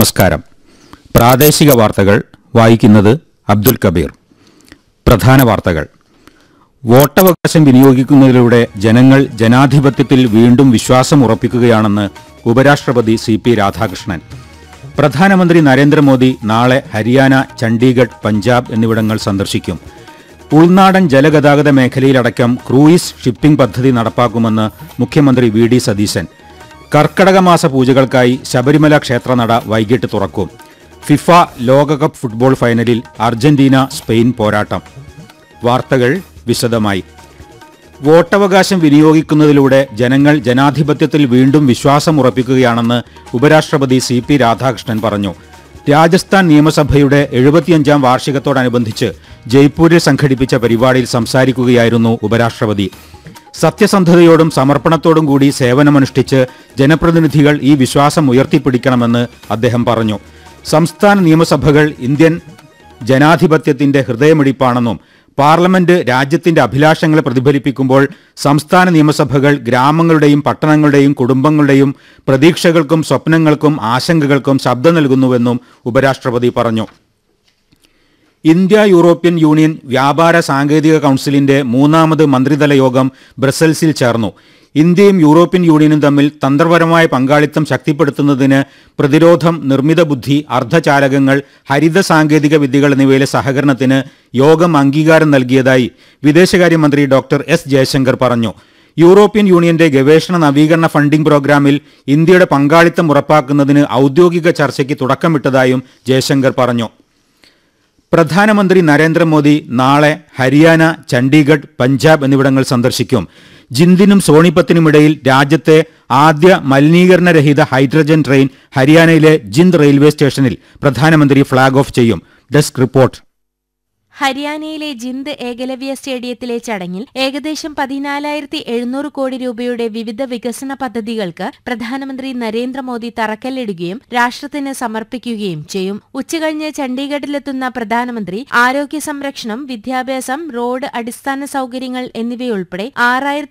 നമസ്കാരം പ്രാദേശിക വാർത്തകൾ വായിക്കുന്നത് അബ്ദുൽ കബീർ പ്രധാന വാർത്തകൾ വോട്ടവകാശം വിനിയോഗിക്കുന്നതിലൂടെ ജനങ്ങൾ ജനാധിപത്യത്തിൽ വീണ്ടും വിശ്വാസം ഉറപ്പിക്കുകയാണെന്ന് ഉപരാഷ്ട്രപതി സി പി രാധാകൃഷ്ണൻ പ്രധാനമന്ത്രി നരേന്ദ്രമോദി നാളെ ഹരിയാന ചണ്ഡീഗഡ് പഞ്ചാബ് എന്നിവിടങ്ങൾ സന്ദർശിക്കും ഉൾനാടൻ ജലഗതാഗത മേഖലയിലടക്കം ക്രൂയിസ് ഷിപ്പിംഗ് പദ്ധതി നടപ്പാക്കുമെന്ന് മുഖ്യമന്ത്രി വി ഡി സതീശൻ കർക്കടകമാസ പൂജകൾക്കായി ശബരിമല ക്ഷേത്രനട വൈകിട്ട് തുറക്കും ഫിഫ ലോകകപ്പ് ഫുട്ബോൾ ഫൈനലിൽ അർജന്റീന സ്പെയിൻ പോരാട്ടം വാർത്തകൾ വിശദമായി വോട്ടവകാശം വിനിയോഗിക്കുന്നതിലൂടെ ജനങ്ങൾ ജനാധിപത്യത്തിൽ വീണ്ടും വിശ്വാസം ഉറപ്പിക്കുകയാണെന്ന് ഉപരാഷ്ട്രപതി സി പി രാധാകൃഷ്ണൻ പറഞ്ഞു രാജസ്ഥാൻ നിയമസഭയുടെ എഴുപത്തിയഞ്ചാം വാർഷികത്തോടനുബന്ധിച്ച് ജയ്പൂരിൽ സംഘടിപ്പിച്ച പരിപാടിയിൽ സംസാരിക്കുകയായിരുന്നു ഉപരാഷ്ട്രപതി സത്യസന്ധതയോടും സമർപ്പണത്തോടും കൂടി സേവനമനുഷ്ഠിച്ച് ജനപ്രതിനിധികൾ ഈ വിശ്വാസം ഉയർത്തിപ്പിടിക്കണമെന്ന് അദ്ദേഹം പറഞ്ഞു സംസ്ഥാന നിയമസഭകൾ ഇന്ത്യൻ ജനാധിപത്യത്തിന്റെ ഹൃദയമിടിപ്പാണെന്നും പാർലമെന്റ് രാജ്യത്തിന്റെ അഭിലാഷങ്ങളെ പ്രതിഫലിപ്പിക്കുമ്പോൾ സംസ്ഥാന നിയമസഭകൾ ഗ്രാമങ്ങളുടെയും പട്ടണങ്ങളുടെയും കുടുംബങ്ങളുടെയും പ്രതീക്ഷകൾക്കും സ്വപ്നങ്ങൾക്കും ആശങ്കകൾക്കും ശബ്ദം നൽകുന്നുവെന്നും ഉപരാഷ്ട്രപതി പറഞ്ഞു ഇന്ത്യ യൂറോപ്യൻ യൂണിയൻ വ്യാപാര സാങ്കേതിക കൗൺസിലിന്റെ മൂന്നാമത് മന്ത്രിതല യോഗം ബ്രസൽസിൽ ചേർന്നു ഇന്ത്യയും യൂറോപ്യൻ യൂണിയനും തമ്മിൽ തന്ത്രപരമായ പങ്കാളിത്തം ശക്തിപ്പെടുത്തുന്നതിന് പ്രതിരോധം നിർമ്മിത ബുദ്ധി അർദ്ധചാലകങ്ങൾ ഹരിത സാങ്കേതിക വിദ്യകൾ എന്നിവയിലെ സഹകരണത്തിന് യോഗം അംഗീകാരം നൽകിയതായി വിദേശകാര്യമന്ത്രി ഡോക്ടർ എസ് ജയശങ്കർ പറഞ്ഞു യൂറോപ്യൻ യൂണിയന്റെ ഗവേഷണ നവീകരണ ഫണ്ടിംഗ് പ്രോഗ്രാമിൽ ഇന്ത്യയുടെ പങ്കാളിത്തം ഉറപ്പാക്കുന്നതിന് ഔദ്യോഗിക ചർച്ചയ്ക്ക് തുടക്കമിട്ടതായും ജയശങ്കർ പറഞ്ഞു പ്രധാനമന്ത്രി നരേന്ദ്രമോദി നാളെ ഹരിയാന ചണ്ഡീഗഡ് പഞ്ചാബ് എന്നിവിടങ്ങൾ സന്ദർശിക്കും ജിന്ദിനും സോണിപ്പത്തിനുമിടയിൽ രാജ്യത്തെ ആദ്യ മലിനീകരണരഹിത ഹൈഡ്രജൻ ട്രെയിൻ ഹരിയാനയിലെ ജിന്ദ് റെയിൽവേ സ്റ്റേഷനിൽ പ്രധാനമന്ത്രി ഫ്ളാഗ് ഓഫ് ചെയ്യും ഡെസ്ക് റിപ്പോർട്ട് ഹരിയാനയിലെ ജിന്ദ് ഏകലവ്യ സ്റ്റേഡിയത്തിലെ ചടങ്ങിൽ ഏകദേശം പതിനാലായിരത്തി എഴുന്നൂറ് കോടി രൂപയുടെ വിവിധ വികസന പദ്ധതികൾക്ക് പ്രധാനമന്ത്രി നരേന്ദ്രമോദി തറക്കല്ലിടുകയും രാഷ്ട്രത്തിന് സമർപ്പിക്കുകയും ചെയ്യും ഉച്ചകഴിഞ്ഞ് ചണ്ഡീഗഡിലെത്തുന്ന പ്രധാനമന്ത്രി ആരോഗ്യ സംരക്ഷണം വിദ്യാഭ്യാസം റോഡ് അടിസ്ഥാന സൗകര്യങ്ങൾ എന്നിവയുൾപ്പെടെ ആറായിരത്തി